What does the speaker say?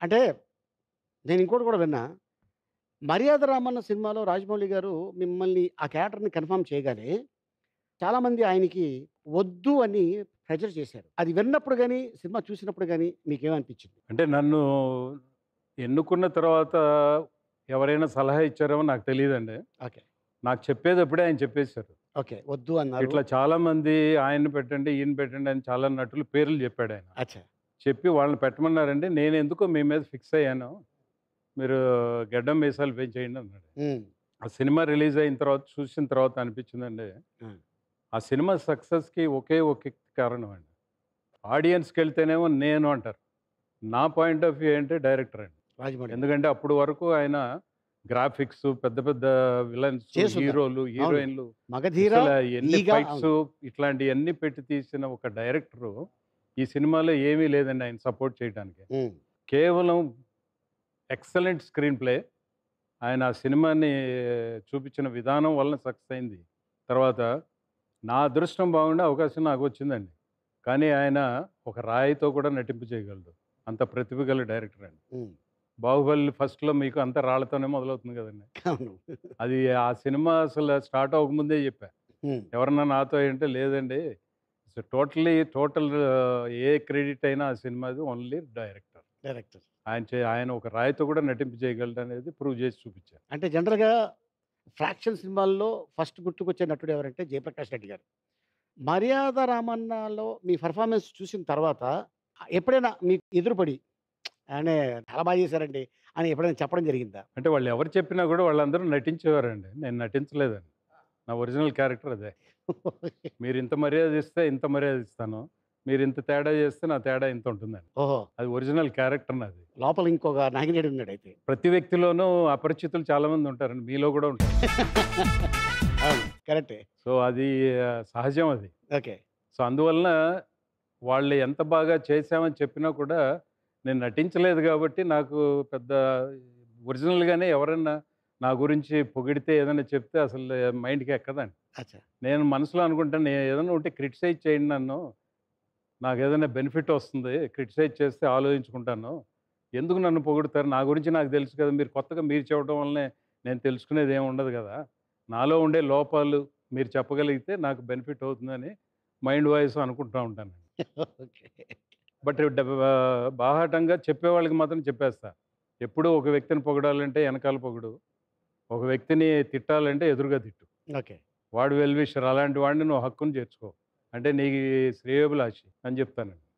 అంటే నేను ఇంకోటి కూడా విన్నా. 'మర్యాద రామన్న' సినిమాలో రాజమౌళి గారు మిమ్మల్ని ఆ క్యారెక్టర్‌ని కన్ఫర్మ్ చేయగానే, చాలామంది ఆయనకి వద్దు అని ప్రెషర్ చేశారు. అది విన్నప్పుడు గాని, సినిమా చూసినప్పుడు గాని మీకేమనిపించింది? అంటే నన్ను ఎన్నుకున్న తర్వాత ఎవరైనా సలహా ఇచ్చారేమో నాకు తెలీదండి. ఓకే. నాకు చెప్పేదప్పుడే ఆయన చెప్పేసారు. ఓకే. వద్దు అన్నారు. ఇట్లా చాలామంది ఆయన్ని పెట్టండి, ఈయన పెట్టండి అని చాలా నటులు పేర్లు చెప్పాడాయన. అచ్చా! చెప్పి వాళ్ళని పెట్టమన్నారండి. నేనెందుకో మీ మీద ఫిక్స్ అయ్యాను. మీరు గెడ్డం మీసాలు పెంచేయండి అన్నాడు. హ్మ్. ఆ సినిమా రిలీజ్ అయిన తర్వాత చూసిన తర్వాత అనిపించిందండి. హ్మ్. ఆ సినిమా సక్సెస్‌కి ఒకే ఒక కారణం అండి. ఆడియన్స్‌కెళ్తేనేమో నేను అంటారు. నా పాయింట్ ఆఫ్ వ్యూ ఏంటి డైరెక్టర్ అండి. రాజమౌళి. ఎందుకంటే అప్పుడు వరకు ఆయన గ్రాఫిక్స్ పెద్ద పెద్ద విలన్స్, చేసున్నారు. హీరోలు, అవును. హీరోయిన్‌లు 'మగధీర', అసల ఎన్ని 'ఈగ' ఫైట్స్ ఇట్లాంటియన్నీ పెట్టి తీసిన ఒక డైరెక్టరు ఈ సినిమాలో ఏమీ లేదండి ఆయన సపోర్ట్ చేయడానికి. హ్మ్. కేవలం ఎక్సలెంట్ స్క్రీన్ ప్లే. ఆయన ఆ సినిమాని చూపించిన విధానం వలన సక్సెస్ అయింది. తర్వాత నా అదృష్టం బాగుండి అవకాశం నాకొచ్చిందండి. కానీ ఆయన ఒక రాయితో కూడా నటింపు చేయగలడు. అంత ప్రతిభ గల డైరెక్టర్ అండి. హ్మ్. 'బాహుబలి' ఫస్ట్‌లో మీకు అంతా రాళ్ళతోనే మొదలవుతుంది కదండీ. అవును. అది ఆ సినిమా అసలు స్టార్ట్ అవ్వకముందే చెప్పా. హ్మ్. ఎవరన్నా నాతో ఏంటే లేదండి. It's totally total a credit అయినా ఆ సినిమాది ఓన్లీ డైరెక్టర్. డైరెక్టర్. ఆయన చే ఆయన ఒక రాయితో కూడా నటింపు చేయగలడనేది ప్రూవ్ చేసి చూపించారు. అంటే జనరల్‌గా ఫ్రాక్షన్ సినిమాల్లో ఫస్ట్ గుర్తుకొచ్చే నటుడు ఎవరంటే 'జయప్రకాష్ రెడ్డి' గారు. 'మర్యాద రామన్న'లో మీ పెర్ఫార్మన్స్ చూసిన తర్వాత ఎప్పుడైనా మీకు ఎదురుపడి ఆయనే చాలా బాగా చేశారండి అని ఎప్పుడైనా చెప్పడం జరిగిందా? అంటే వాళ్ళు ఎవరు చెప్పినా కూడా వాళ్ళందరూ నటించేవారండి. నేను నటించలేదండి. నా ఒరిజినల్ క్యారెక్టర్ అదే. మీరు ఇంత మర్యాద ఇస్తే ఇంత మర్యాద ఇస్తాను. మీరు ఇంత తేడా చేస్తే నా తేడా ఇంత ఉంటుందండి. ఓహో! అది ఒరిజినల్ క్యారెక్టర్ నాది. లోపల ఇంకొక నాగినేడు ఉన్నాడైతే. ప్రతి వ్యక్తిలోనూ అపరిచితులు చాలామంది ఉంటారండి. మీలో కూడా ఉంటారు. అవును. కరెక్టే. సో, అది సహజం అది. ఓకే. సో, అందువలన వాళ్ళు ఎంత బాగా చేశామని చెప్పినా కూడా నేను నటించలేదు కాబట్టి నాకు పెద్ద ఒరిజినల్‌గానే ఎవరన్నా నా గురించి పొగిడితే ఏదైనా చెప్తే అసలు మైండ్‌కి ఎక్కదండి. అచ్చా! నేను మనసులో అనుకుంటాను నేను ఏదైనా ఉంటే క్రిటిసైజ్ చేయండి నన్ను. నాకేదైనా బెనిఫిట్ వస్తుంది. క్రిటిసైజ్ చేస్తే ఆలోచించుకుంటాను. ఎందుకు నన్ను పొగుడుతారు? నా గురించి నాకు తెలుసు కదా! మీరు కొత్తగా మీరు చెప్పడం వల్లనే నేను తెలుసుకునేది ఏమి ఉండదు కదా! నాలో ఉండే లోపాలు మీరు చెప్పగలిగితే నాకు బెనిఫిట్ అవుతుందని మైండ్ వాయిస్ అనుకుంటా ఉంటాను. ఓకే. బట్ డ బాహాటంగా చెప్పేవాళ్ళకి మాత్రం చెప్పేస్తా. ఎప్పుడూ ఒక వ్యక్తిని పొగడాలంటే ఎనకాల పొగుడు. ఒక వ్యక్తిని తిట్టాలంటే ఎదురుగా తిట్టు. ఓకే. వాడు వెల్ విషర్ అలాంటి వాడిని నువ్వు హక్కున చేర్చుకో. అంటే నీ శ్రేయోభిలాషి అని చెప్తానండి.